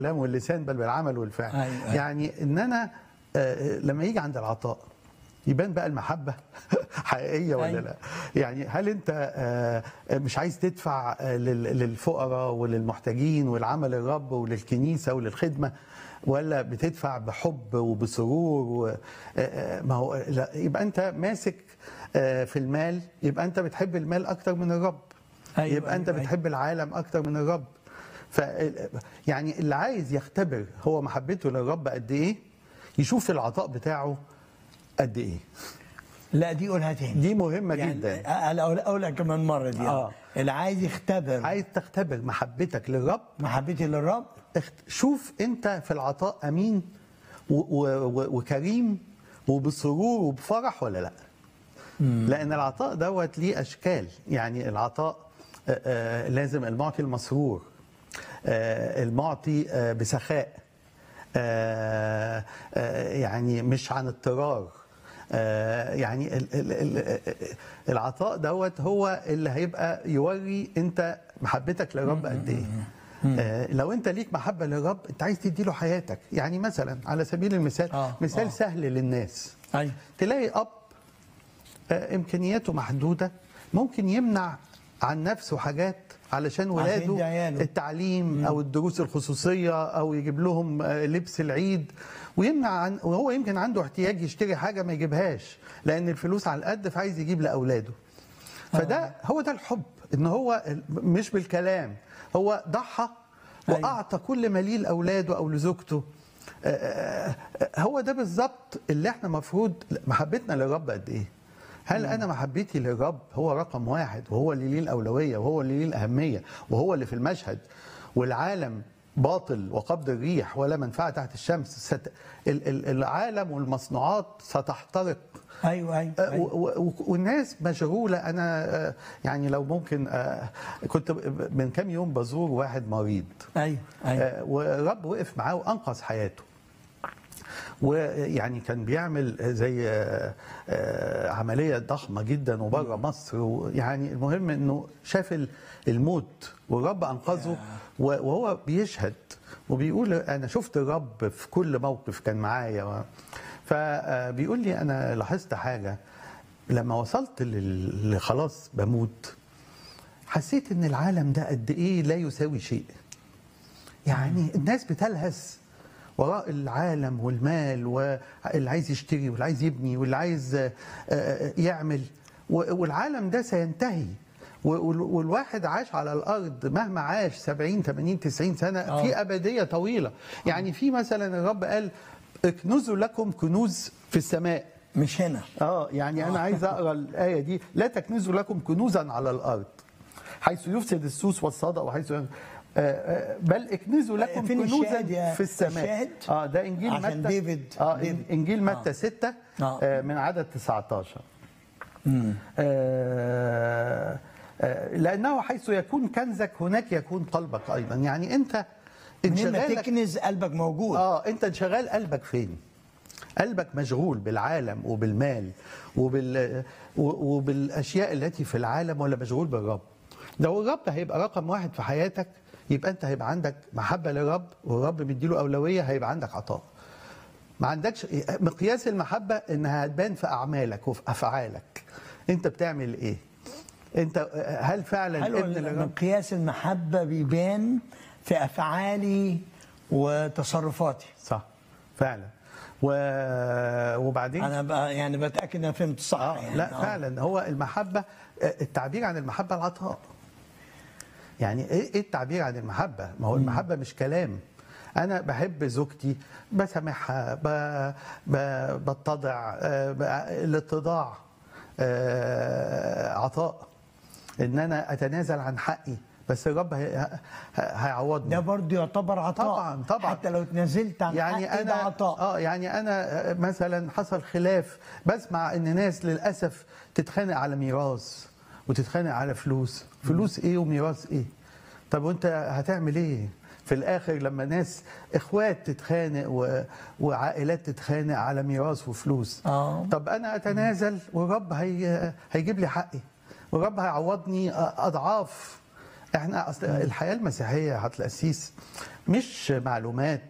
بالكلام واللسان بل بالعمل والفعل أيوة، أيوة. يعني ان انا آه، لما يجي عند العطاء يبان بقى المحبة حقيقية ولا أيوة. لا يعني هل انت آه، مش عايز تدفع آه، لل- للفقراء وللمحتاجين والعمل الرب وللكنيسة وللخدمة ولا بتدفع بحب وبسرور و... آه، آه، ما هو لا، يبقى انت ماسك آه، في المال يبقى انت بتحب المال اكتر من الرب أيوة، يبقى انت أيوة، أيوة. بتحب العالم اكتر من الرب ف يعني اللي عايز يختبر هو محبته للرب قد ايه يشوف العطاء بتاعه قد ايه لا دي قولها تاني دي مهمه يعني جدا انا أقول- اقولها كمان مره دي آه. اللي عايز يختبر عايز تختبر محبتك للرب محبتي للرب اخت- شوف انت في العطاء امين و- و- و- وكريم وبسرور وبفرح ولا لا لان العطاء دوت ليه اشكال يعني العطاء آه، آه، لازم المعطي المسرور آه، المعطي آه، بسخاء آه، آه، يعني مش عن اضطرار آه، يعني ال- ال- ال- العطاء دوت هو اللي هيبقى يوري انت محبتك للرب قد ايه آه، لو انت ليك محبه للرب انت عايز تدي له حياتك يعني مثلا على سبيل المثال آه، مثال آه. سهل للناس ايوه تلاقي اب آه، امكانياته محدوده ممكن يمنع عن نفسه حاجات علشان يدي ولاده عياله. التعليم او الدروس الخصوصيه او يجيب لهم آه، لبس العيد ويمنع عن وهو يمكن عنده احتياج يشتري حاجه ما يجيبهاش لان الفلوس على القد فعايز يجيب لاولاده فده هو ده الحب ان هو ال- مش بالكلام هو ضحى أيوة. واعطى كل ما ليه لاولاده او لزوجته آه، آه، هو ده بالظبط اللي احنا مفروض محبتنا للرب قد ايه هل انا محبتي للرب هو رقم واحد وهو اللي ليه الاولويه وهو اللي ليه الاهميه وهو اللي في المشهد والعالم باطل وقبض الريح ولا منفعه تحت الشمس ست... ال- ال- العالم والمصنوعات ستحترق ايوه ايوه, آه، أيوة. و- و- والناس مشغوله انا آه، يعني لو ممكن آه، كنت ب- من كام يوم بزور واحد مريض ايوه ايوه آه، والرب وقف معاه وانقذ حياته ويعني كان بيعمل زي آه، آه، عمليه ضخمه جدا وبره مصر ويعني المهم انه شاف ال- الموت والرب انقذه و- وهو بيشهد وبيقول انا شفت الرب في كل موقف كان معايا و- فبيقول لي انا لاحظت حاجه لما وصلت لل- لخلاص بموت حسيت ان العالم ده قد ايه لا يساوي شيء يعني الناس بتلهث وراء العالم والمال واللي عايز يشتري واللي عايز يبني واللي عايز آه، آه، يعمل و- والعالم ده سينتهي وال- والواحد عاش على الارض مهما عاش 70 80 90 سنه آه. في ابديه طويله يعني في مثلا الرب قال اكنزوا لكم كنوز في السماء مش هنا اه يعني انا عايز اقرا الايه دي لا تكنزوا لكم كنوزا على الارض حيث يفسد السوس والصدأ وحيث آه، آه، بل اكنزوا لكم فين كنوزا الشاهد يا- في السماء الشاهد؟ اه ده انجيل عشان متى ديفيد- اه ديفيد. انجيل متى آه. 6 آه. آه، من عدد 19 آه، آه، لانه حيث يكون كنزك هناك يكون قلبك ايضا يعني انت من ما انشغالك تكنز قلبك موجود اه انت انشغال قلبك فين قلبك مشغول بالعالم وبالمال وبال و- وبالاشياء التي في العالم ولا مشغول بالرب لو الرب هيبقى رقم واحد في حياتك يبقى انت هيبقى عندك محبه للرب والرب مديله اولويه هيبقى عندك عطاء ما عندكش مقياس المحبه انها هتبان في اعمالك وفي افعالك انت بتعمل ايه انت هل فعلا حلو ابن للرب مقياس المحبه بيبان في افعالي وتصرفاتي صح فعلا و... وبعدين انا بقى يعني بتاكد ان انا فهمت صح آه يعني لا آه. فعلا هو المحبة آه، التعبير عن المحبة العطاء يعني ايه إيه التعبير عن المحبة ما هو المحبة مش كلام انا بحب زوجتي بسامحها ب... ب... بتضع آه، ب... الاتضاع آه، عطاء ان انا اتنازل عن حقي بس الرب هي... ه- هيعوضني ده برضه يعتبر عطاء طبعاً، طبعاً. حتى لو اتنازلت عن يعني حقي انا ده عطاء اه يعني انا مثلا حصل خلاف بسمع ان ناس للاسف تتخانق على ميراث وتتخانق على فلوس فلوس ايه وميراث ايه طب وانت هتعمل ايه في الاخر لما ناس اخوات تتخانق و... وعائلات تتخانق على ميراث وفلوس آه. طب انا اتنازل والرب هي... هيجيب لي حقي والرب هيعوضني اضعاف احنا اصل الحياه المسيحيه هتلاقيس مش معلومات